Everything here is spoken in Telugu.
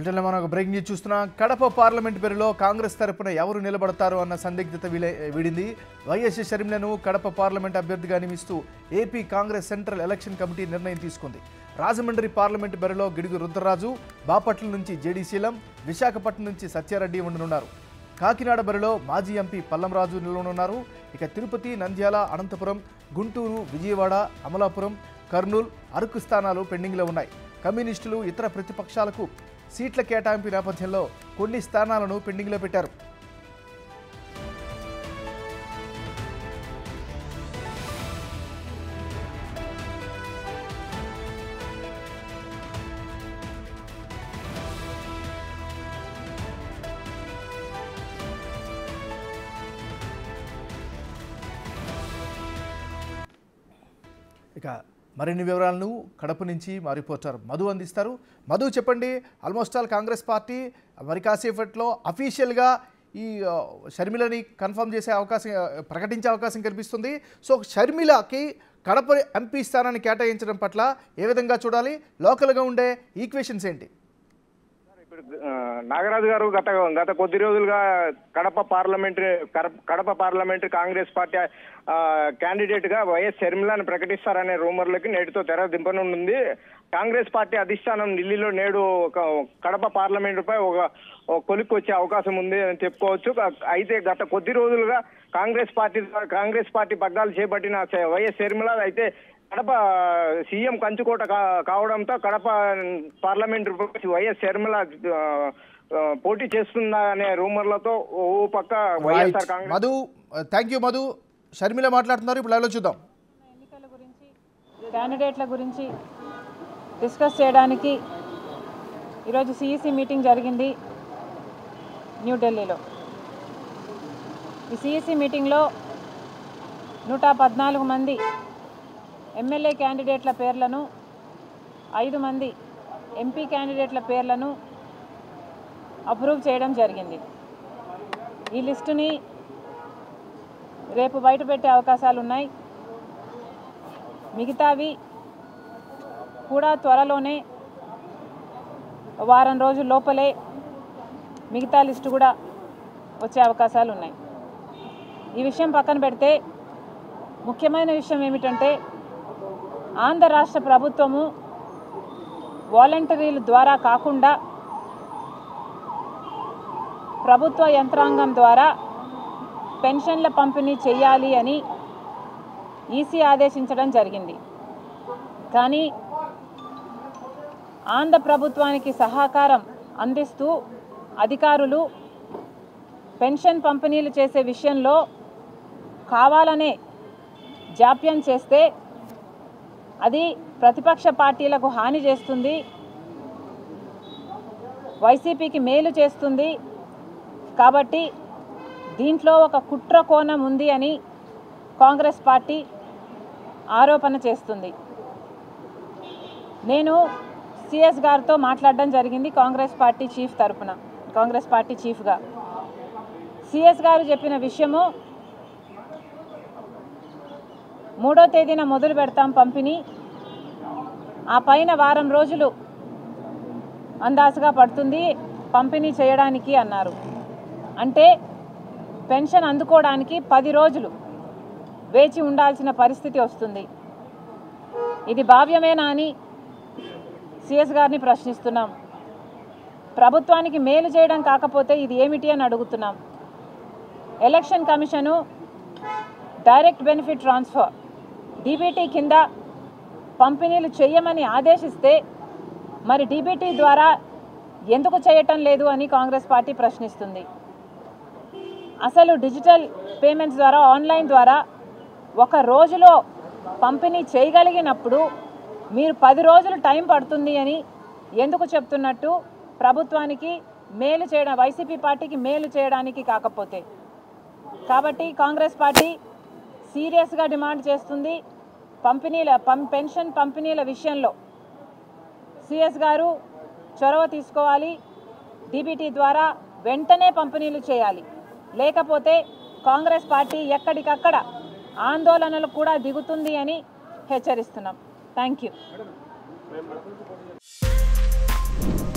బ్రిటన్లో మనం ఒక బ్రేకింగ్ న్యూస్ చూస్తున్నాం కడప పార్లమెంట్ బరిలో కాంగ్రెస్ తరపున ఎవరు నిలబడతారు అన్న సందిగ్ధత వీలే- వీడింది వైఎస్ షర్మిలను కడప పార్లమెంట్ అభ్యర్థిగా నియమిస్తూ AP Congress central election committee నిర్ణయం తీసుకుంది రాజమండ్రి పార్లమెంట్ బరిలో గిడుగు రుద్రరాజు బాపట్ల నుంచి జేడీ శీలం విశాఖపట్నం నుంచి సత్యారెడ్డి ఉండనున్నారు కాకినాడ బరిలో మాజీ ఎంపీ పల్లంరాజు నిలవనున్నారు ఇక తిరుపతి నంద్యాల అనంతపురం గుంటూరు విజయవాడ అమలాపురం కర్నూలు అరకు స్థానాలు పెండింగ్లో ఉన్నాయి కమ్యూనిస్టులు ఇతర ప్రతిపక్షాలకు సీట్ల కేటాయింపు నేపథ్యంలో కొన్ని స్థానాలను పెండింగ్లో పెట్టారు ఇక మరిన్ని వివరాలను కడప నుంచి మా రిపోర్టర్ మధు అందిస్తారు మధు చెప్పండి ఆల్మోస్ట్ ఆల్ కాంగ్రెస్ పార్టీ మరి కాసేపట్లో అఫీషియల్గా ఈ ఆ, షర్మిలని కన్ఫర్మ్ చేసే అవకాశం ఆ, ప్రకటించే అవకాశం కనిపిస్తుంది సో షర్మిలకి కడప ఎంపీ స్థానాన్ని కేటాయించడం పట్ల ఏ విధంగా చూడాలి లోకల్గా ఉండే ఈక్వేషన్స్ ఏంటి ఇప్పుడు ఆ, నాగరాజు గారు గత గత కొద్ది రోజులుగా Kadapa parliamentary Kadapa- Kadapa parliamentary Congress party ఆ, క్యాండిడేట్ గా వైఎస్ షర్మిలాని ప్రకటిస్తారనే రూమర్లకి నేటితో తెర దింపనుంది కాంగ్రెస్ పార్టీ అధిష్టానం ఢిల్లీలో నేడు ఒక కడప పార్లమెంటు పై ఒక ఒక కొలిక్కి వచ్చే అవకాశం ఉంది అని చెప్పుకోవచ్చు కా- అయితే గత కొద్ది రోజులుగా కాంగ్రెస్ పార్టీ కాంగ్రెస్ పార్టీ పగ్గాలు చేపట్టిన స- వైఎస్ షర్మిల అయితే కడప సీఎం కంచుకోట కా- కావడంతో కడప పార్లమెంట్ వైఎస్ షర్మిల ఆ, ఆ, పోటీ చేస్తుందా అనే రూమర్లతో ఓ పక్క YSR Congress Madhu thank you Madhu Sharmila మాట్లాడుతున్నారు ఇప్పుడు లైవ్లో చూద్దాం ఎన్నికల గురించి క్యాండిడేట్ల గురించి డిస్కస్ చేయడానికి ఈరోజు సిఈసి మీటింగ్ జరిగింది న్యూఢిల్లీలో ఈ సిఈసి మీటింగ్లో నూట పద్నాలుగు మంది ఎమ్మెల్యే క్యాండిడేట్ల పేర్లను ఐదు మంది ఎంపీ క్యాండిడేట్ల పేర్లను అప్రూవ్ చేయడం జరిగింది ఈ లిస్టుని రేపు బయట పెట్టే అవకాశాలు ఉన్నాయి మిగతావి కూడా త్వరలోనే వారం రోజుల లోపలే మిగతా లిస్టు కూడా వచ్చే అవకాశాలు ఉన్నాయి ఈ విషయం పక్కన పెడితే ముఖ్యమైన విషయం ఏమిటంటే ఆంధ్ర రాష్ట్ర ప్రభుత్వము వాలంటరీల ద్వారా కాకుండా ప్రభుత్వ యంత్రాంగం ద్వారా పెన్షన్ల పంపిణీ చేయాలి అని ఈసీ ఆదేశించడం జరిగింది కానీ ఆంధ్ర ప్రభుత్వానికి సహకారం అందిస్తూ అధికారులు పెన్షన్ పంపిణీలు చేసే విషయంలో కావాలనే జాప్యం చేస్తే అది ప్రతిపక్ష పార్టీలకు హాని చేస్తుంది వైసీపీకి మేలు చేస్తుంది కాబట్టి దీంట్లో ఒక కుట్ర కోణం ఉంది అని కాంగ్రెస్ పార్టీ ఆరోపణ చేస్తుంది నేను సిఎస్ గారితో మాట్లాడడం జరిగింది కాంగ్రెస్ పార్టీ చీఫ్ తరపున కాంగ్రెస్ పార్టీ చీఫ్గా సిఎస్ గారు చెప్పిన విషయము మూడో తేదీన మొదలు పెడతాం పంపిణీ ఆ పైన వారం రోజులు అందాసుగా పడుతుంది పంపిణీ చేయడానికి అన్నారు అంటే పెన్షన్ అందుకోవడానికి పది రోజులు వేచి ఉండాల్సిన పరిస్థితి వస్తుంది ఇది భావ్యమేనా అని సిఎస్ గారిని ప్రశ్నిస్తున్నాం ప్రభుత్వానికి మేలు చేయడం కాకపోతే ఇది ఏమిటి అని అడుగుతున్నాం election commission direct benefit transfer DBT కింద పంపిణీలు చేయమని ఆదేశిస్తే మరి డీబీటీ ద్వారా ఎందుకు చేయటం లేదు అని కాంగ్రెస్ పార్టీ ప్రశ్నిస్తుంది అసలు డిజిటల్ పేమెంట్స్ ద్వారా ఆన్లైన్ ద్వారా ఒక రోజులో పంపిణీ చేయగలిగినప్పుడు మీరు పది రోజులు టైం పడుతుంది అని ఎందుకు చెప్తున్నట్టు ప్రభుత్వానికి మేలు చేయడం వైసీపీ పార్టీకి మేలు చేయడానికి కాకపోతే కాబట్టి కాంగ్రెస్ పార్టీ సీరియస్గా డిమాండ్ చేస్తుంది పంపిణీల పం పెన్షన్ పంపిణీల విషయంలో సిఎస్ గారు చొరవ తీసుకోవాలి డీబీటీ ద్వారా వెంటనే పంపిణీలు చేయాలి లేకపోతే కాంగ్రెస్ పార్టీ ఎక్కడికక్కడ ఆందోళనలు కూడా దిగుతుంది అని హెచ్చరిస్తున్నాం థ్యాంక్ యూ